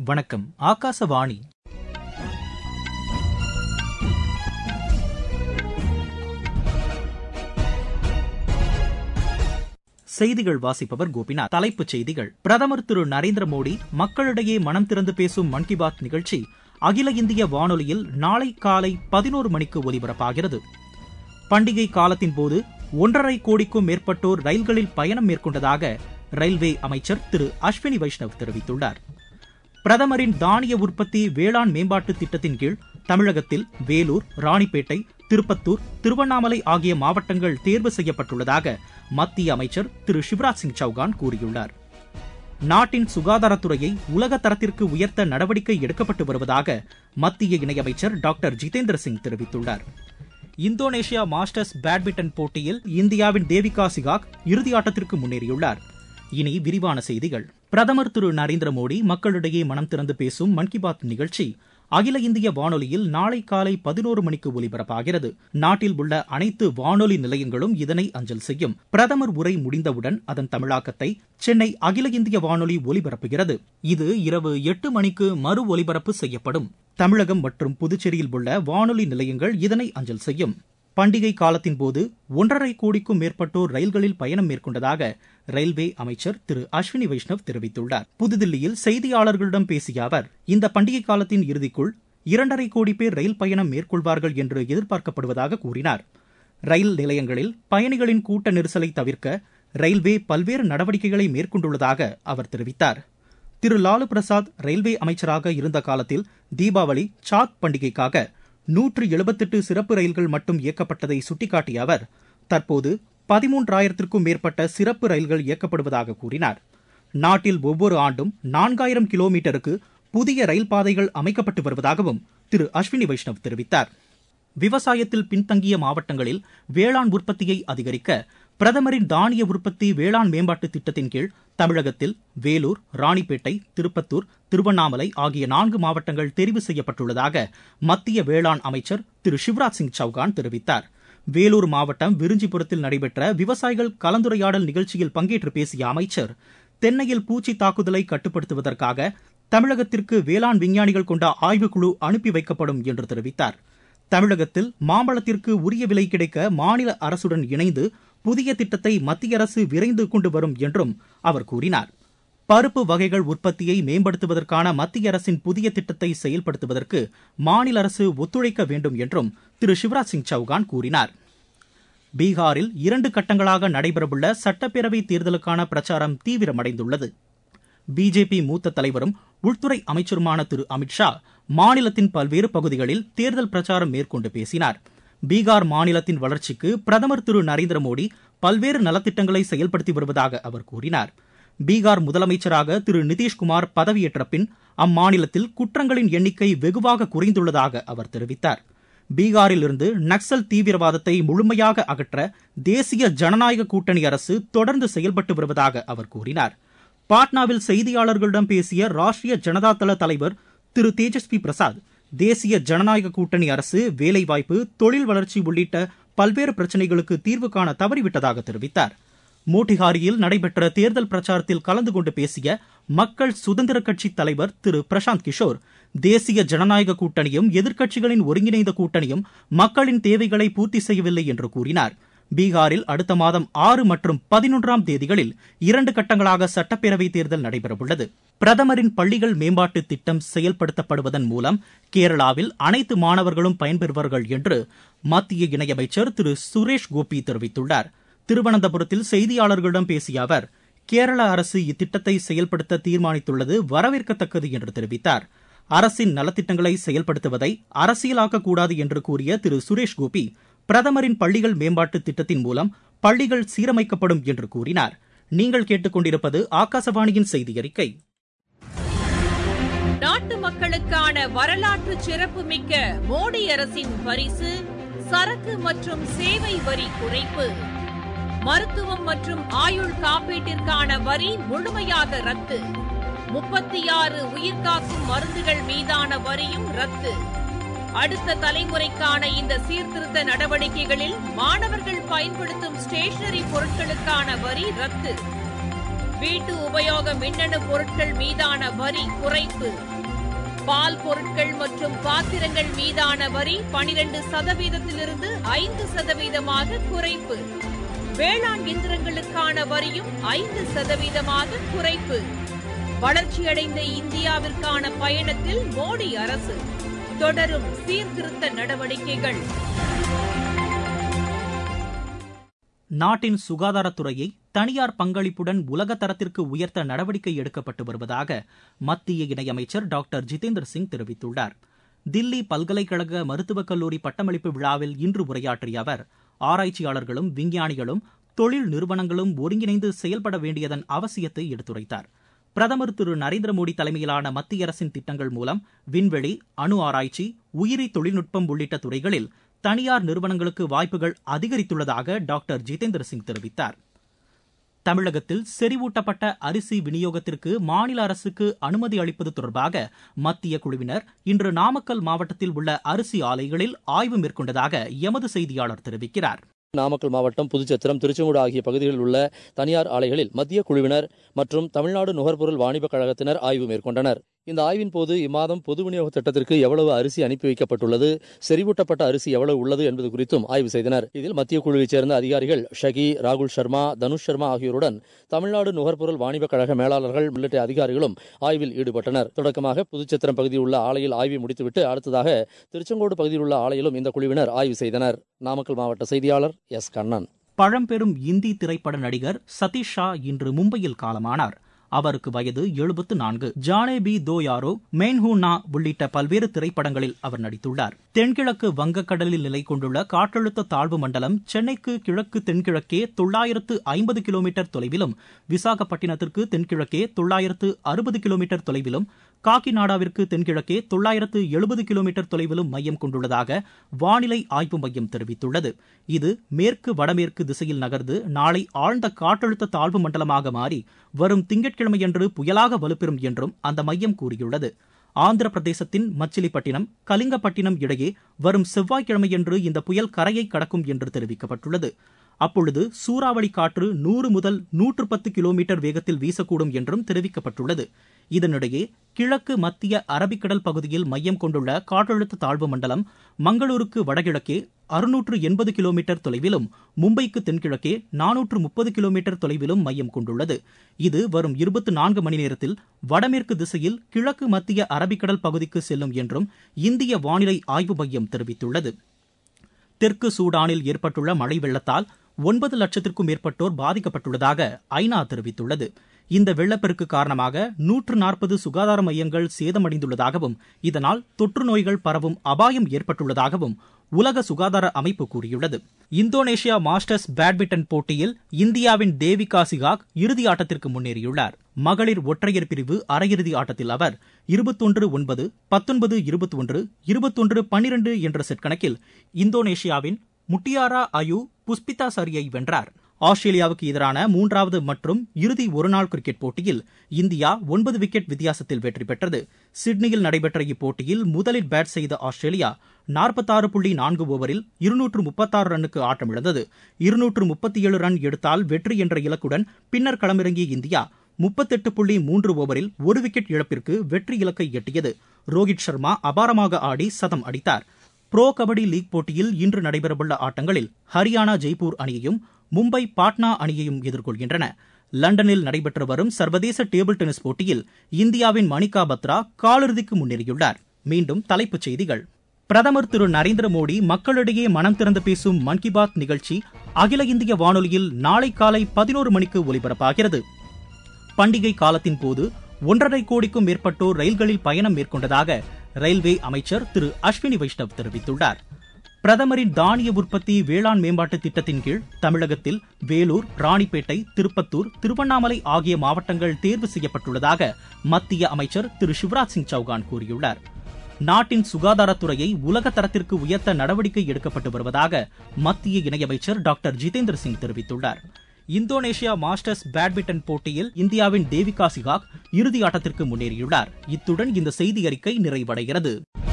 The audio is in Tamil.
வணக்கம் ஆகாசவாணி செய்திகள் வாசிப்பவர் கோபிநாத் தலைப்புச் செய்திகள் பிரதமர் திரு நரேந்திர மோடி மக்களிடையே மனம் திறந்து பேசும் மன் கி பாத் நிகழ்ச்சி அகில இந்திய வானொலியில் நாளை காலை பதினோரு மணிக்கு ஒலிபரப்பாகிறது பண்டிகை காலத்தின் போது ஒன்றரை கோடிக்கும் மேற்பட்டோர் ரயில்களில் பயணம் மேற்கொண்டதாக ரயில்வே அமைச்சர் திரு அஸ்வினி வைஷ்ணவ் தெரிவித்துள்ளார் பிரதமரின் தானிய உற்பத்தி வேளாண் மேம்பாட்டு திட்டத்தின் கீழ் தமிழகத்தில் வேலூர் ராணிப்பேட்டை திருப்பத்தூர் திருவண்ணாமலை ஆகிய மாவட்டங்கள் தேர்வு செய்யப்பட்டுள்ளதாக மத்திய அமைச்சர் திரு சிவராஜ் சிங் சௌகான் கூறியுள்ளார் நாட்டின் சுகாதாரத்துறையை உலக தரத்திற்கு உயர்த்த நடவடிக்கை எடுக்கப்பட்டு வருவதாக மத்திய இணையமைச்சர் டாக்டர் ஜிதேந்திர சிங் தெரிவித்துள்ளார் இந்தோனேஷியா மாஸ்டர்ஸ் பேட்மிண்டன் போட்டியில் இந்தியாவின் தேவிகா சிகாக் இறுதியாட்டத்திற்கு முன்னேறியுள்ளார் இனி விரிவான செய்திகள் பிரதமர் திரு நரேந்திர மோடி மக்களிடையே மனம் திறந்து பேசும் மன் கி பாத் நிகழ்ச்சி அகில இந்திய வானொலியில் நாளை காலை பதினோரு மணிக்கு ஒலிபரப்பாகிறது நாட்டில் உள்ள அனைத்து வானொலி நிலையங்களும் இதனை அஞ்சல் செய்யும் பிரதமர் உரை முடிந்தவுடன் அதன் தமிழாக்கத்தை சென்னை அகில இந்திய வானொலி ஒலிபரப்புகிறது இது இரவு எட்டு மணிக்கு மறு ஒலிபரப்பு செய்யப்படும் தமிழகம் மற்றும் புதுச்சேரியில் உள்ள வானொலி நிலையங்கள் இதனை அஞ்சல் செய்யும் பண்டிகை காலத்தின் போது ஒன்றரை கோடிக்கும் மேற்பட்டோர் ரயில்களில் பயணம் மேற்கொண்டதாக ரயில்வே அமைச்சர் திரு அஸ்வினி வைஷ்ணவ் தெரிவித்துள்ளார் புதுதில்லியில் செய்தியாளர்களிடம் பேசிய அவர் இந்த பண்டிகை காலத்தின் இறுதிக்குள் இரண்டரை கோடி பேர் ரயில் பயணம் மேற்கொள்வார்கள் என்று எதிர்பார்க்கப்படுவதாக கூறினார் ரயில் நிலையங்களில் பயணிகளின் கூட்ட நெரிசலை தவிர்க்க ரயில்வே பல்வேறு நடவடிக்கைகளை மேற்கொண்டுள்ளதாக அவர் தெரிவித்தார் திரு லாலு பிரசாத் ரயில்வே அமைச்சராக இருந்த காலத்தில் தீபாவளி சாத் பண்டிகைக்காக நூற்று எழுபத்தெட்டு சிறப்பு ரயில்கள் மட்டும் இயக்கப்பட்டதை சுட்டிக்காட்டிய அவர் தற்போது பதிமூன்றாயிரத்திற்கும் மேற்பட்ட சிறப்பு ரயில்கள் இயக்கப்படுவதாக கூறினார் நாட்டில் ஒவ்வொரு ஆண்டும் நான்காயிரம் கிலோமீட்டருக்கு புதிய ரயில் பாதைகள் அமைக்கப்பட்டு வருவதாகவும் திரு அஸ்வினி வைஷ்ணவ் தெரிவித்தார் விவசாயத்தில் பின்தங்கிய மாவட்டங்களில் வேளாண் உற்பத்தியை அதிகரிக்க பிரதமரின் தானிய உற்பத்தி வேளாண் மேம்பாட்டு திட்டத்தின் கீழ் தமிழகத்தில் வேலூர் ராணிப்பேட்டை திருப்பத்தூர் திருவண்ணாமலை ஆகிய நான்கு மாவட்டங்கள் தெரிவு செய்யப்பட்டுள்ளதாக மத்திய வேளாண் அமைச்சர் திரு சிவராஜ் சிங் சௌகான் தெரிவித்தார் வேலூர் மாவட்டம் விருஞ்சிபுரத்தில் நடைபெற்ற விவசாயிகள் கலந்துரையாடல் நிகழ்ச்சியில் பங்கேற்று பேசிய அமைச்சர் தென்னையில் பூச்சி தாக்குதலை கட்டுப்படுத்துவதற்காக தமிழகத்திற்கு வேளாண் விஞ்ஞானிகள் கொண்ட ஆய்வுக்குழு அனுப்பி வைக்கப்படும் என்று தெரிவித்தார் தமிழகத்தில் மாம்பழத்திற்கு உரிய விலை கிடைக்க மாநில அரசுடன் இணைந்து புதிய திட்டத்தை மத்திய அரசு விரைந்து கொண்டு வரும் என்றும் அவர் கூறினார் பருப்பு வகைகள் உற்பத்தியை மேம்படுத்துவதற்கான மத்திய அரசின் புதிய திட்டத்தை செயல்படுத்துவதற்கு மாநில அரசு ஒத்துழைக்க வேண்டும் என்றும் திரு சிவராஜ் சிங் சௌகான் கூறினார் பீகாரில் இரண்டு கட்டங்களாக நடைபெறவுள்ள சட்டப்பேரவை தேர்தலுக்கான பிரச்சாரம் தீவிரமடைந்துள்ளது பிஜேபி மூத்த தலைவரும் உள்துறை அமைச்சருமான திரு அமித்ஷா மாநிலத்தின் பல்வேறு பகுதிகளில் தேர்தல் பிரச்சாரம் மேற்கொண்டு பேசினார் பீகார் மாநிலத்தின் வளர்ச்சிக்கு பிரதமர் திரு நரேந்திர மோடி பல்வேறு நலத்திட்டங்களை செயல்படுத்தி வருவதாக அவர் கூறினார் பீகார் முதலமைச்சராக திரு நிதிஷ்குமார் பதவியேற்ற பின் அம்மாநிலத்தில் குற்றங்களின் எண்ணிக்கை வெகுவாக குறைந்துள்ளதாக அவர் தெரிவித்தார் பீகாரில் இருந்து நக்சல் தீவிரவாதத்தை முழுமையாக அகற்ற தேசிய ஜனநாயக கூட்டணி அரசு தொடர்ந்து செயல்பட்டு வருவதாக அவர் கூறினார் பாட்னாவில் செய்தியாளர்களிடம் பேசிய ராஷ்டிரிய ஜனதா தள தலைவர் திரு தேஜஸ்வி பிரசாத் தேசிய ஜனநாயக கூட்டணி அரசு வேலைவாய்ப்பு தொழில் வளர்ச்சி உள்ளிட்ட பல்வேறு பிரச்சினைகளுக்கு தீர்வு காண தவறிவிட்டதாக தெரிவித்தார் மோட்டிஹாரியில் நடைபெற்ற தேர்தல் பிரச்சாரத்தில் கலந்து கொண்டு பேசிய மக்கள் சுதந்திர கட்சி தலைவர் திரு பிரசாந்த் கிஷோர் தேசிய ஜனநாயக கூட்டணியும் எதிர்க்கட்சிகளின் ஒருங்கிணைந்த கூட்டணியும் மக்களின் தேவைகளை பூர்த்தி செய்யவில்லை என்று கூறினார் பீகாரில் அடுத்த மாதம் ஆறு மற்றும் பதினொன்றாம் தேதிகளில் இரண்டு கட்டங்களாக சட்டப்பேரவை தேர்தல் நடைபெறவுள்ளது பிரதமரின் பள்ளிகள் மேம்பாட்டு திட்டம் செயல்படுத்தப்படுவதன் மூலம் கேரளாவில் அனைத்து மாணவர்களும் பயன்பெறுவார்கள் என்று மத்திய இணையமைச்சர் திரு சுரேஷ் கோபி தெரிவித்துள்ளார் திருவனந்தபுரத்தில் செய்தியாளர்களிடம் பேசிய அவர் கேரள அரசு இத்திட்டத்தை செயல்படுத்த தீர்மானித்துள்ளது வரவேற்கத்தக்கது என்று தெரிவித்தார் அரசின் நலத்திட்டங்களை செயல்படுத்துவதை அரசியலாக்கக்கூடாது என்று கூறிய திரு சுரேஷ் கோபி பிரதமரின் பள்ளிகள் மேம்பாட்டு திட்டத்தின் மூலம் பள்ளிகள் சீரமைக்கப்படும் என்று கூறினார் நீங்கள் கேட்டுக்கொண்டிருப்பது ஆகாசவாணியின் செய்தி அறிக்கை நாட்டு மக்களுக்கான வரலாற்று சிறப்புமிக்க மோடி அரசின் பரிசு சரக்கு மற்றும் சேவை வரி குறைப்பு மருத்துவம் மற்றும் ஆயுள் காப்பீட்டிற்கான வரி முழுமையாக ரத்து முப்பத்தி ஆறு உயிர்காக்கும் மருந்துகள் மீதான வரியும் ரத்து அடுத்த தலைமுறைக்கான இந்த சீர்திருத்த நடவடிக்கைகளில் மாணவர்கள் பயன்படுத்தும் ஸ்டேஷனரி பொருட்களுக்கான வரி ரத்து வீட்டு உபயோக மின்னணு பொருட்கள் மீதான வரி குறைப்பு பால் பொருட்கள் மற்றும் பாத்திரங்கள் மீதான வரி பனிரெண்டு சதவீதத்திலிருந்து ஐந்து சதவீதமாக குறைப்பு வேளாண் இயந்திரங்களுக்கான வரியும் ஐந்து சதவீதமாக குறைப்பு வளர்ச்சியடைந்த இந்தியாவிற்கான பயணத்தில் மோடி அரசு தொடரும் சீர்திருத்த நடவடிக்கைகள் நாட்டின் சுகாதாரத்துறையை தனியார் பங்களிப்புடன் உலக தரத்திற்கு உயர்த்த நடவடிக்கை எடுக்கப்பட்டு வருவதாக மத்திய இணையமைச்சர் டாக்டர் ஜிதேந்திர சிங் தெரிவித்துள்ளார் தில்லி பல்கலைக்கழக மருத்துவக் கல்லூரி பட்டமளிப்பு விழாவில் இன்று உரையாற்றிய அவர் ஆராய்ச்சியாளர்களும் விஞ்ஞானிகளும் தொழில் நிறுவனங்களும் ஒருங்கிணைந்து செயல்பட வேண்டியதன் அவசியத்தை எடுத்துரைத்தார் பிரதமர் திரு நரேந்திர மோடி தலைமையிலான மத்திய அரசின் திட்டங்கள் மூலம் விண்வெளி அணு ஆராய்ச்சி உயிரி தொழில்நுட்பம் உள்ளிட்ட துறைகளில் தனியார் நிறுவனங்களுக்கு வாய்ப்புகள் அதிகரித்துள்ளதாக டாக்டர் ஜிதேந்திர சிங் தெரிவித்தார் தமிழகத்தில் செறிவூட்டப்பட்ட அரிசி விநியோகத்திற்கு மாநில அரசுக்கு அனுமதி அளிப்பது தொடர்பாக மத்திய குழுவினர் இன்று நாமக்கல் மாவட்டத்தில் உள்ள அரிசி ஆலைகளில் ஆய்வு மேற்கொண்டதாக எமது செய்தியாளர் தெரிவிக்கிறார் நாமக்கல் மாவட்டம் புதுச்சத்திரம் திருச்செங்கோடு ஆகிய பகுதிகளில் உள்ள தனியார் ஆலைகளில் மத்திய குழுவினர் மற்றும் தமிழ்நாடு நுகர்பொருள் வாணிபக் கழகத்தினர் ஆய்வு மேற்கொண்டனர் இந்த ஆய்வின் போது இம்மாதம் பொது விநியோக திட்டத்திற்கு எவ்வளவு அரிசி அனுப்பி வைக்கப்பட்டுள்ளது செறிவூட்டப்பட்ட அரிசி எவ்வளவு உள்ளது என்பது குறித்தும் ஆய்வு செய்தனர் இதில் மத்திய குழுவைச் சேர்ந்த அதிகாரிகள் ஷகி ராகுல் சர்மா தனுஷ் சர்மா ஆகியோருடன் தமிழ்நாடு நுகர்பொருள் வாணிபக் கழக மேலாளர்கள் உள்ளிட்ட அதிகாரிகளும் ஆய்வில் ஈடுபட்டனர் தொடக்கமாக புதுச்சத்திரம் பகுதியில் உள்ள ஆலையில் ஆய்வை முடித்துவிட்டு அடுத்ததாக திருச்செங்கோடு பகுதியில் உள்ள ஆலையிலும் இந்த குழுவினர் ஆய்வு செய்தனர் நாமக்கல் மாவட்ட செய்தியாளர் எஸ் கண்ணன் பழம்பெரும் இந்தி திரைப்பட நடிகர் சதீஷ் ஷா இன்று மும்பையில் காலமானார் அவருக்கு வயது எழுபத்து நான்கு ஜானே பி தோ யாரோ மெயின்ஹூ நா உள்ளிட்ட பல்வேறு திரைப்படங்களில் அவர் நடித்துள்ளார் தென்கிழக்கு வங்கக்கடலில் நிலை கொண்டுள்ள காற்றழுத்த தாழ்வு மண்டலம் சென்னைக்கு கிழக்கு தென்கிழக்கே தொள்ளாயிரத்து ஐம்பது கிலோமீட்டர் தொலைவிலும் விசாகப்பட்டினத்திற்கு தென்கிழக்கே தொள்ளாயிரத்து அறுபது கிலோமீட்டர் தொலைவிலும் காக்கிநாடாவிற்கு தென்கிழக்கே தொள்ளாயிரத்து எழுபது கிலோமீட்டர் தொலைவிலும் மையம் கொண்டுள்ளதாக வானிலை ஆய்வு மையம் தெரிவித்துள்ளது இது மேற்கு வடமேற்கு திசையில் நகர்ந்து நாளை ஆழ்ந்த காற்றழுத்த தாழ்வு மண்டலமாக மாறி வரும் திங்கட்கிழமையன்று புயலாக வலுப்பெறும் என்றும் அந்த மையம் கூறியுள்ளது ஆந்திர பிரதேசத்தின் மச்சிலிப்பட்டினம் கலிங்கப்பட்டினம் இடையே வரும் செவ்வாய்க்கிழமையன்று இந்த புயல் கரையை கடக்கும் என்று தெரிவிக்கப்பட்டுள்ளது அப்பொழுது சூறாவளி காற்று நூறு முதல் நூற்று பத்து கிலோமீட்டர் வேகத்தில் வீசக்கூடும் என்றும் தெரிவிக்கப்பட்டுள்ளது இதனிடையே கிழக்கு மத்திய அரபிக்கடல் பகுதியில் மையம் கொண்டுள்ள காற்றழுத்த தாழ்வு மண்டலம் மங்களூருக்கு வடகிழக்கே அறுநூற்று எண்பது கிலோமீட்டர் தொலைவிலும் மும்பைக்கு தென்கிழக்கே நானூற்று முப்பது கிலோமீட்டர் தொலைவிலும் மையம் கொண்டுள்ளது இது வரும் இருபத்தி நான்கு மணி நேரத்தில் வடமேற்கு திசையில் கிழக்கு மத்திய அரபிக்கடல் பகுதிக்கு செல்லும் என்றும் இந்திய வானிலை ஆய்வு மையம் தெரிவித்துள்ளது தெற்கு சூடானில் ஏற்பட்டுள்ள மழை வெள்ளத்தால் ஒன்பது லட்சத்திற்கும் மேற்பட்டோர் பாதிக்கப்பட்டுள்ளதாக ஐநா தெரிவித்துள்ளது இந்த வெள்ளப்பெருக்கு காரணமாக நூற்று நாற்பது சுகாதார மையங்கள் சேதமடைந்துள்ளதாகவும் இதனால் தொற்று நோய்கள் பரவும் அபாயம் ஏற்பட்டுள்ளதாகவும் உலக சுகாதார அமைப்பு கூறியுள்ளது இந்தோனேஷியா மாஸ்டர்ஸ் பேட்மிண்டன் போட்டியில் இந்தியாவின் தேவிகா சிகாக் இறுதி ஆட்டத்திற்கு முன்னேறியுள்ளார் மகளிர் ஒற்றையர் பிரிவு அரையிறுதி ஆட்டத்தில் அவர் இருபத்தொன்று ஒன்பது பத்தொன்பது இருபத்தி ஒன்று இருபத்தொன்று பன்னிரண்டு என்ற செட் கணக்கில் இந்தோனேஷியாவின் முட்டியாரா அயு புஷ்பிதா சரியை வென்றார் ஆஸ்திரேலியாவுக்கு எதிரான மூன்றாவது மற்றும் இறுதி ஒருநாள் கிரிக்கெட் போட்டியில் இந்தியா ஒன்பது விக்கெட் வித்தியாசத்தில் வெற்றி பெற்றது சிட்னியில் நடைபெற்ற இப்போட்டியில் முதலில் பேட் செய்த ஆஸ்திரேலியா நாற்பத்தாறு புள்ளி நான்கு ஓவரில் இருநூற்று முப்பத்தாறு ரன்னுக்கு ஆட்டமிழந்தது இருநூற்று முப்பத்தி ஏழு ரன் எடுத்தால் வெற்றி என்ற இலக்குடன் பின்னர் களமிறங்கிய இந்தியா முப்பத்தெட்டு புள்ளி மூன்று ஓவரில் ஒரு விக்கெட் இழப்பிற்கு வெற்றி இலக்கை எட்டியது ரோஹித் சர்மா அபாரமாக ஆடி சதம் அடித்தார் புரோ கபடி லீக் போட்டியில் இன்று நடைபெறவுள்ள ஆட்டங்களில் ஹரியானா ஜெய்ப்பூர் அணியையும் மும்பை பாட்னா அணியையும் எதிர்கொள்கின்றன லண்டனில் நடைபெற்று வரும் சர்வதேச டேபிள் டென்னிஸ் போட்டியில் இந்தியாவின் மணிகா பத்ரா காலிறுதிக்கு முன்னேறியுள்ளார் மீண்டும் தலைப்புச் செய்திகள் பிரதமர் திரு நரேந்திர மோடி மக்களிடையே மனம் திறந்து பேசும் மன் கி பாத் நிகழ்ச்சி அகில இந்திய வானொலியில் நாளை காலை பதினோரு மணிக்கு ஒலிபரப்பாகிறது பண்டிகை காலத்தின் போது ஒன்றரை கோடிக்கும் மேற்பட்டோர் ரயில்களில் பயணம் மேற்கொண்டதாக ரயில்வே அமைச்சர் திரு அஸ்வினி வைஷ்ணவ் தெரிவித்துள்ளார் பிரதமரின் தானிய உற்பத்தி வேளாண் மேம்பாட்டு திட்டத்தின் கீழ் தமிழகத்தில் வேலூர் ராணிப்பேட்டை திருப்பத்தூர் திருவண்ணாமலை ஆகிய மாவட்டங்கள் தேர்வு செய்யப்பட்டுள்ளதாக மத்திய அமைச்சர் திரு சிவராஜ் சிங் சௌகான் கூறியுள்ளார் நாட்டின் சுகாதாரத்துறையை உலக தரத்திற்கு உயர்த்த நடவடிக்கை எடுக்கப்பட்டு வருவதாக மத்திய இணையமைச்சர் டாக்டர் ஜிதேந்திர சிங் தெரிவித்துள்ளார் இந்தோனேஷியா மாஸ்டர்ஸ் பேட்மிண்டன் போட்டியில் இந்தியாவின் தேவிகா சிகாக் இறுதி ஆட்டத்திற்கு முன்னேறியுள்ளார் இத்துடன் இந்த செய்தி அறிக்கை நிறைவடைகிறது